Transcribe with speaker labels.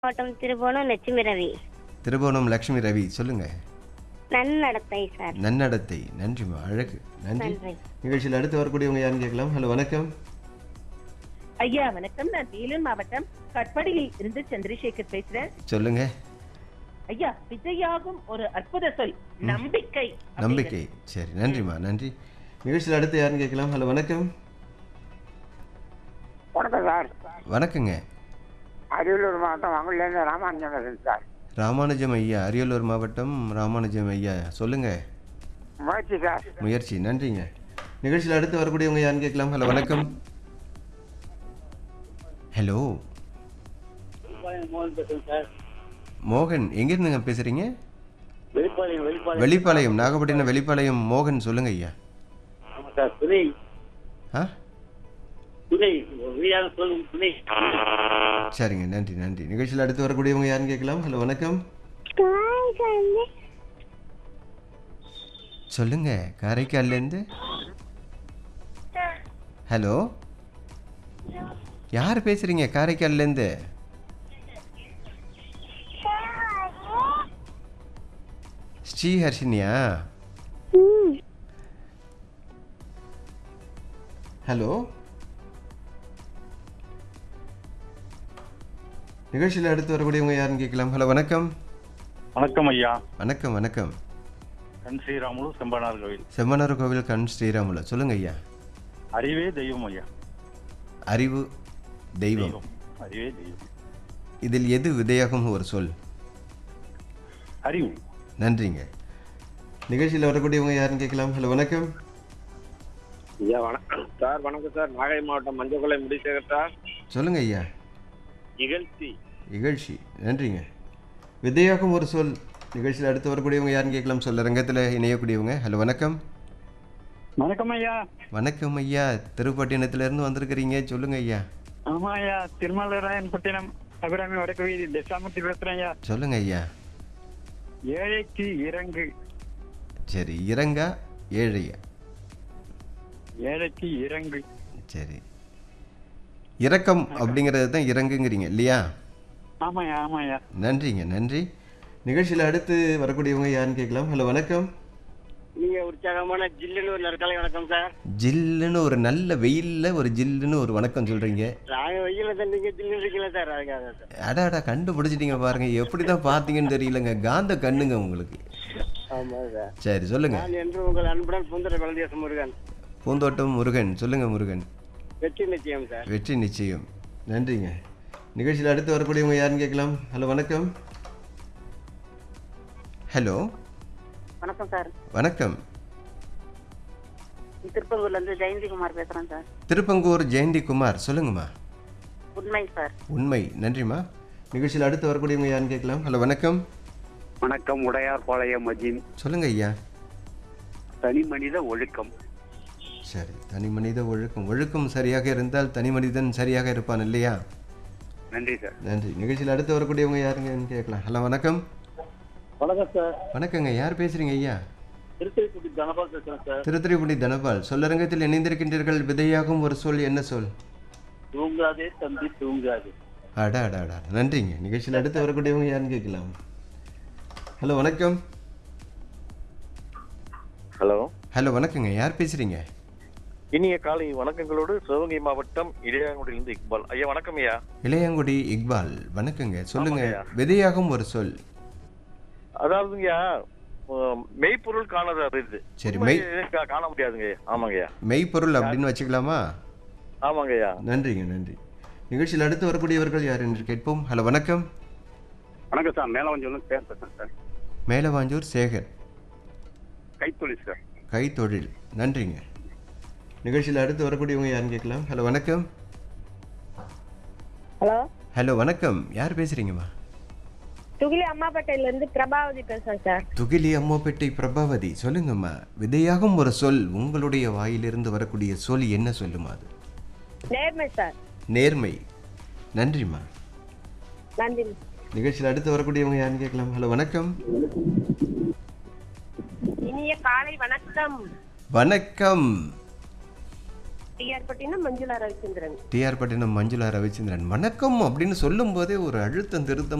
Speaker 1: மாவட்டம் திருபுவனம் லட்சுமி ரவி
Speaker 2: திருபுவனம் லக்ஷ்மி ரவி சொல்லுங்க
Speaker 1: நன்னடத்தை சார்
Speaker 2: நன்னடத்தை நன்றிம்மா அழகு நன்றி
Speaker 1: நன்றி
Speaker 2: நிகழ்ச்சியில் அடுத்து வரக்கூடியவங்க யாருன்னு கேட்கலாம் ஹலோ வணக்கம்
Speaker 3: ஐயா வணக்கம் நான் வேலூர் மாவட்டம் கட்படியில் இருந்து சந்திரசேகர் பேசுறேன்
Speaker 2: சொல்லுங்க
Speaker 3: ஐயா விஜயாகும் ஒரு அற்புத சொல் நம்பிக்கை
Speaker 2: நம்பிக்கை சரி நன்றிம்மா நன்றி நிகழ்ச்சியில் அடுத்து யாருன்னு கேட்கலாம் ஹலோ வணக்கம்
Speaker 4: வணக்கம் சார்
Speaker 2: வணக்கங்க
Speaker 4: அரியலூர் மாவட்டம் அங்குலேருந்து ராமானுஜன் பேசுறேன் சார்
Speaker 2: ராமானுஜம் ஐயா அரியலூர் மாவட்டம் ராமானுஜம் ஐயா சொல்லுங்க
Speaker 4: முயற்சி சார்
Speaker 2: முயற்சி நன்றிங்க நிகழ்ச்சியில் அடுத்து வரக்கூடியவங்க யாருன்னு கேட்கலாம் ஹலோ வணக்கம் ஹலோ மோகன் எங்கேருந்துங்க பேசுறீங்க
Speaker 5: வெளிப்பாளையம் வெளிப்பாளையம்
Speaker 2: வெளிப்பாளையம் நாகப்பட்டினம் வெளிப்பாளையம் மோகன் சொல்லுங்க ஐயா
Speaker 5: ஆமா சார் துணை
Speaker 2: ஆ
Speaker 5: துணை வீடாக சொல்லும் துணை
Speaker 2: சரிங்க நன்றி நன்றி நிகழ்ச்சியில் அடுத்து வரக்கூடியவங்க யாருன்னு கேட்கலாம் ஹலோ வணக்கம் சொல்லுங்க காரைக்கால்லேருந்து ஹலோ யார் பேசுறீங்க காரைக்கால்லேருந்து ஸ்ரீஹர்ஷினியா ஹலோ நிகழ்ச்சியில் அடுத்து வரக்கூடியவங்க யாருன்னு கேட்கலாம் ஹலோ வணக்கம்
Speaker 6: வணக்கம் ஐயா
Speaker 2: வணக்கம் வணக்கம்
Speaker 6: கண் ஸ்ரீராமுலு செம்பனார் கோவில்
Speaker 2: செம்மனார் கோவில் கண் ஸ்ரீராமுல சொல்லுங்க ஐயா
Speaker 6: அறிவே தெய்வம் ஐயா
Speaker 2: அறிவு தெய்வம்
Speaker 6: தெய்வம் அறிவே தெய்வம்
Speaker 2: இதில் எது விதையாகும் ஒரு சொல்
Speaker 6: அறிவு
Speaker 2: நன்றிங்க நிகழ்ச்சியில் வரக்கூடியவங்க யாருன்னு கேட்கலாம் ஹலோ வணக்கம்
Speaker 7: ஐயா வணக்கம் சார் வணக்கம் சார் நாகை மாவட்டம் மஞ்சக்குளை முடிசேகர் சார்
Speaker 2: சொல்லுங்க ஐயா
Speaker 7: இகழ்ச்சி
Speaker 2: நிகழ்ச்சி நன்றிங்க விதையாகும் ஒரு சொல் நிகழ்ச்சியில் அடுத்து வரக்கூடியவங்க யாருன்னு கேட்கலாம் சொல்ல ரங்கத்தில் இணையக்கூடியவங்க ஹலோ வணக்கம்
Speaker 6: வணக்கம் ஐயா
Speaker 2: வணக்கம் ஐயா திருப்பட்டினத்திலிருந்து வந்திருக்கிறீங்க சொல்லுங்க ஐயா
Speaker 6: ஆமா ஐயா திருமலராயன் பட்டினம் அபிராமி வடக்கு வீதி தசாமூர்த்தி பேசுறேன் ஐயா
Speaker 2: சொல்லுங்க ஐயா
Speaker 6: ஏழைக்கு இறங்கு
Speaker 2: சரி இறங்கா ஏழையா
Speaker 6: ஏழைக்கு இறங்கு
Speaker 2: சரி இரக்கம் அப்படிங்கிறது தான் இறங்குங்கிறீங்க இல்லையா
Speaker 6: ஆமாய்யா ஆமாய்யா
Speaker 2: நன்றிங்க நன்றி நிகழ்ச்சியில் அடுத்து வரக்கூடியவங்க யாருன்னு கேட்கலாம் ஹலோ வணக்கம்
Speaker 5: நீங்க உற்சாகமான ஜில்லுன்னு ஒரு நற்காலை வணக்கம் சார்
Speaker 2: ஜில்லுன்னு ஒரு நல்ல வெயில்ல ஒரு ஜில்லுன்னு ஒரு வணக்கம் சொல்றீங்க
Speaker 5: நாங்க வெயில தான் நீங்க ஜில்லுன்னு இருக்கீங்களா சார் அதுக்காக சார்
Speaker 2: அடாடா கண்டுபிடிச்சிட்டீங்க பாருங்க எப்படி தான் பார்த்தீங்கன்னு தெரியலங்க காந்த கண்ணுங்க உங்களுக்கு
Speaker 5: ஆமா சார்
Speaker 2: சரி சொல்லுங்க
Speaker 5: நான் என்று உங்கள் அன்புடன் பூந்தர குழந்தைய முருகன்
Speaker 2: பூந்தோட்டம் முருகன் சொல்லுங்க முருகன்
Speaker 5: வெற்றி நிச்சயம் சார்
Speaker 2: வெற்றி நிச்சயம் நன்றிங்க நிகழ்ச்சியில் அடுத்து வரக்கூடியவங்க யாருன்னு கேட்கலாம் ஹலோ வணக்கம் ஹலோ
Speaker 8: வணக்கம் சார்
Speaker 2: வணக்கம்
Speaker 8: திருப்பங்கூர்ல இருந்து ஜெயந்திகுமார் பேசுறேன் சார்
Speaker 2: திருப்பங்கூர் ஜெயந்தி குமார் சொல்லுங்கம்மா
Speaker 8: உண்மை சார்
Speaker 2: உண்மை நன்றிம்மா நிகழ்ச்சியில் அடுத்து வரக்கூடியவங்க யாருன்னு கேட்கலாம் ஹலோ வணக்கம்
Speaker 7: வணக்கம் உடையார் பாளையம் மஜின்
Speaker 2: சொல்லுங்க ஐயா
Speaker 7: தனி மனித ஒழுக்கம்
Speaker 2: சரி தனி மனித ஒழுக்கம் ஒழுக்கம் சரியாக இருந்தால் தனி மனிதன் சரியாக இருப்பான் இல்லையா
Speaker 7: நன்றி சார்
Speaker 2: நன்றி நிகழ்ச்சியில் அடுத்து வரக்கூடியவங்க யாருங்கன்னு கேட்கலாம் ஹலோ வணக்கம்
Speaker 5: வணக்கம் சார்
Speaker 2: வணக்கங்க யார் பேசுறீங்க ஐயா
Speaker 5: திருச்சிக்குடி தனபால் பேசுறேன் சார்
Speaker 2: திருத்துறைப்பூண்டி தனபால் சொல்லரங்கத்தில் இணைந்திருக்கின்றீர்கள் விதையாகும் ஒரு சொல் என்ன சொல்
Speaker 5: தூங்காதே தம்பி தூங்காதே
Speaker 2: அடா அடா அடா நன்றிங்க நிகழ்ச்சியில் அடுத்து வரக்கூடியவங்க யாருன்னு கேட்கலாம் ஹலோ வணக்கம்
Speaker 9: ஹலோ
Speaker 2: ஹலோ வணக்கங்க யார் பேசுறீங்க
Speaker 9: இனிய காலை வணக்கங்களோடு சிவகங்கை மாவட்டம் இடையாங்குடியிலிருந்து இக்பால் ஐயா வணக்கம் ஐயா
Speaker 2: இளையாங்குடி இக்பால் வணக்கங்க சொல்லுங்க
Speaker 9: ஆமாங்கய்யா.
Speaker 2: விதையாகும் ஒரு சொல்
Speaker 9: அதாவதுங்கய்யா உம், மெய்ப்பொருள் காணாத இது
Speaker 2: சரி,
Speaker 9: உண்மை
Speaker 2: மெய்-
Speaker 9: இது கா- காண முடியாதுங்க ஆமாங்கய்யா
Speaker 2: மெய்ப்பொருள் அப்படின்னு வச்சுக்கலாமா
Speaker 9: ஆமாங்கய்யா
Speaker 2: நன்றிங்க நன்றி நிகழ்ச்சியில் அடுத்து வரக்கூடியவர்கள் யார் என்று கேட்போம் ஹலோ வணக்கம்
Speaker 7: வணக்கம் சார் மேலவஞ்சூர்ல பேர் பேசுறேன் சார்
Speaker 2: மேலவாஞ்சூர் சேகர்
Speaker 7: கைத்தொழில் சார்
Speaker 2: கைத்தொழில் நன்றிங்க நிகழ்ச்சியில் அடுத்து வரக்கூடியவங்க யாருன்னு கேட்கலாம் ஹலோ வணக்கம்
Speaker 1: ஹலோ
Speaker 2: ஹலோ வணக்கம் யார் பேசுறீங்கம்மா
Speaker 1: துகிலி அம்மாப்பேட்டையில இருந்து பிரபாவதி பேசுறேன் சார்
Speaker 2: துகிலி அம்மாப்பேட்டை பிரபாவதி சொல்லுங்கம்மா விதையாகும் ஒரு சொல் உங்களுடைய வாயிலிருந்து வரக்கூடிய சொல் என்ன சொல்லுமா அது
Speaker 1: நேர்மை சார்
Speaker 2: நேர்மை நன்றிம்மா
Speaker 1: நன்றி
Speaker 2: நிகழ்ச்சியில் அடுத்து வரக்கூடியவங்க யாருன்னு கேட்கலாம் ஹலோ வணக்கம்
Speaker 1: இனிய காலை வணக்கம்
Speaker 2: வணக்கம்
Speaker 1: டிஆர் பட்டினம் மஞ்சுளா ரவிச்சந்திரன்
Speaker 2: டிஆர் பட்டினம் மஞ்சுளா ரவிச்சந்திரன் வணக்கம் அப்படின்னு சொல்லும்போதே ஒரு அழுத்தம் திருத்தம்